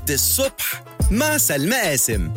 الصبح مع سلمى قاسم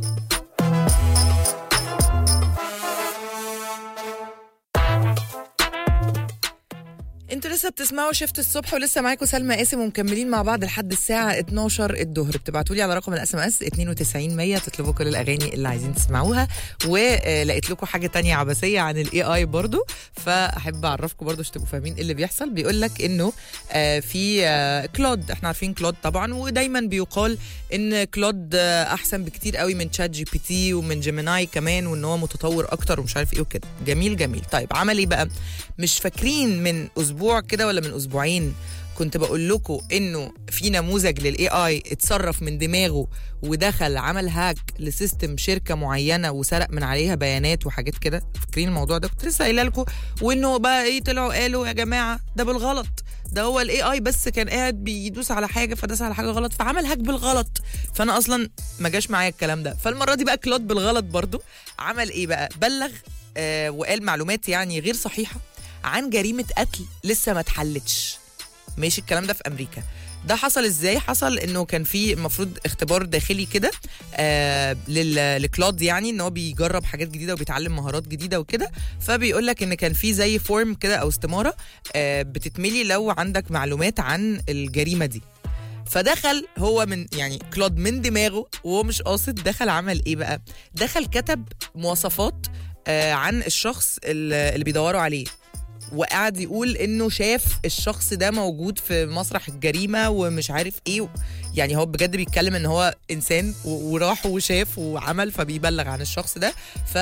انتوا لسه بتسمعوا شفت الصبح ولسه معاكم سلمى قاسم ومكملين مع بعض لحد الساعه 12 الظهر بتبعتوا لي على رقم الاس ام اس 92 100 تطلبوا كل الاغاني اللي عايزين تسمعوها ولقيت لكم حاجه تانية عبثيه عن الاي اي برضو فاحب اعرفكم برضو عشان تبقوا فاهمين ايه اللي بيحصل بيقول لك انه آه، في آه، كلود احنا عارفين كلود طبعا ودايما بيقال ان كلود آه، احسن بكتير قوي من تشات جي بي تي ومن جيميناي كمان وان هو متطور اكتر ومش عارف ايه وكده جميل جميل طيب عمل ايه بقى مش فاكرين من اسبوع كده ولا من اسبوعين كنت بقول لكم انه في نموذج للاي اي اتصرف من دماغه ودخل عمل هاك لسيستم شركه معينه وسرق من عليها بيانات وحاجات كده فاكرين الموضوع ده كنت لسه قايله لكم وانه بقى ايه طلعوا قالوا يا جماعه ده بالغلط ده هو الاي اي بس كان قاعد بيدوس على حاجه فداس على حاجه غلط فعمل هاك بالغلط فانا اصلا ما جاش معايا الكلام ده فالمره دي بقى كلود بالغلط برضو عمل ايه بقى بلغ آه وقال معلومات يعني غير صحيحه عن جريمه قتل لسه ما اتحلتش ماشي الكلام ده في امريكا ده حصل ازاي حصل انه كان في المفروض اختبار داخلي كده آه لل- لكلود يعني ان هو بيجرب حاجات جديده وبيتعلم مهارات جديده وكده فبيقول لك ان كان في زي فورم كده او استماره آه بتتملي لو عندك معلومات عن الجريمه دي فدخل هو من يعني كلود من دماغه وهو مش قاصد دخل عمل ايه بقى دخل كتب مواصفات آه عن الشخص اللي اللي بيدوروا عليه وقعد يقول انه شاف الشخص ده موجود في مسرح الجريمه ومش عارف ايه يعني هو بجد بيتكلم ان هو انسان و- وراح وشاف وعمل فبيبلغ عن الشخص ده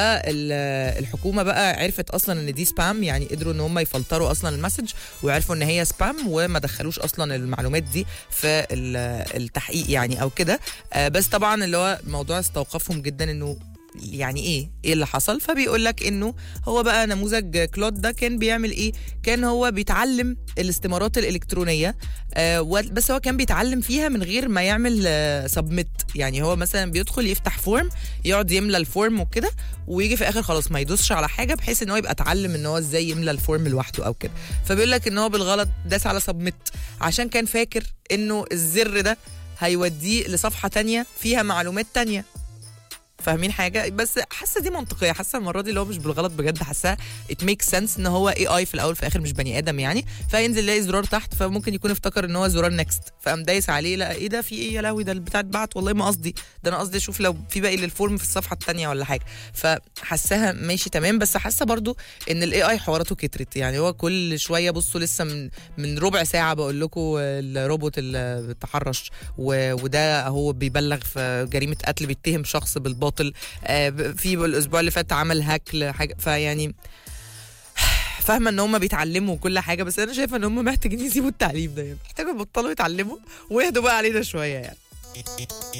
فالحكومه بقى عرفت اصلا ان دي سبام يعني قدروا ان هم يفلتروا اصلا المسج وعرفوا ان هي سبام وما دخلوش اصلا المعلومات دي في ال- التحقيق يعني او كده آه، بس طبعا اللي هو الموضوع استوقفهم جدا انه يعني ايه ايه اللي حصل فبيقول لك انه هو بقى نموذج كلود ده كان بيعمل ايه كان هو بيتعلم الاستمارات الالكترونيه آه و- بس هو كان بيتعلم فيها من غير ما يعمل سبميت يعني هو مثلا بيدخل يفتح فورم يقعد يملى الفورم وكده ويجي في الاخر خلاص ما يدوسش على حاجه بحيث ان هو يبقى اتعلم ان هو ازاي يملى الفورم لوحده او كده فبيقول لك ان هو بالغلط داس على سبميت عشان كان فاكر انه الزر ده هيوديه لصفحه تانية فيها معلومات تانية فاهمين حاجه بس حاسه دي منطقيه حاسه المره دي اللي هو مش بالغلط بجد حاسه ات ميك سنس ان هو اي اي في الاول في الاخر مش بني ادم يعني فينزل يلاقي زرار تحت فممكن يكون افتكر ان هو زرار نكست فقام دايس عليه لا ايه ده في ايه يا لهوي ده البتاع اتبعت والله ما قصدي ده انا قصدي اشوف لو في باقي للفورم في الصفحه الثانيه ولا حاجه فحساها ماشي تمام بس حاسه برضو ان الاي اي حواراته كترت يعني هو كل شويه بصوا لسه من من ربع ساعه بقول لكم الروبوت اللي تحرش و- وده هو بيبلغ في جريمه قتل بيتهم شخص بالباطل آه، ب- في الاسبوع اللي فات عمل هاك لحاجه فيعني فاهمه ان هم بيتعلموا كل حاجه بس انا شايفه ان هم محتاجين يسيبوا التعليم ده يعني محتاجوا يبطلوا يتعلموا ويهدوا بقى علينا شويه يعني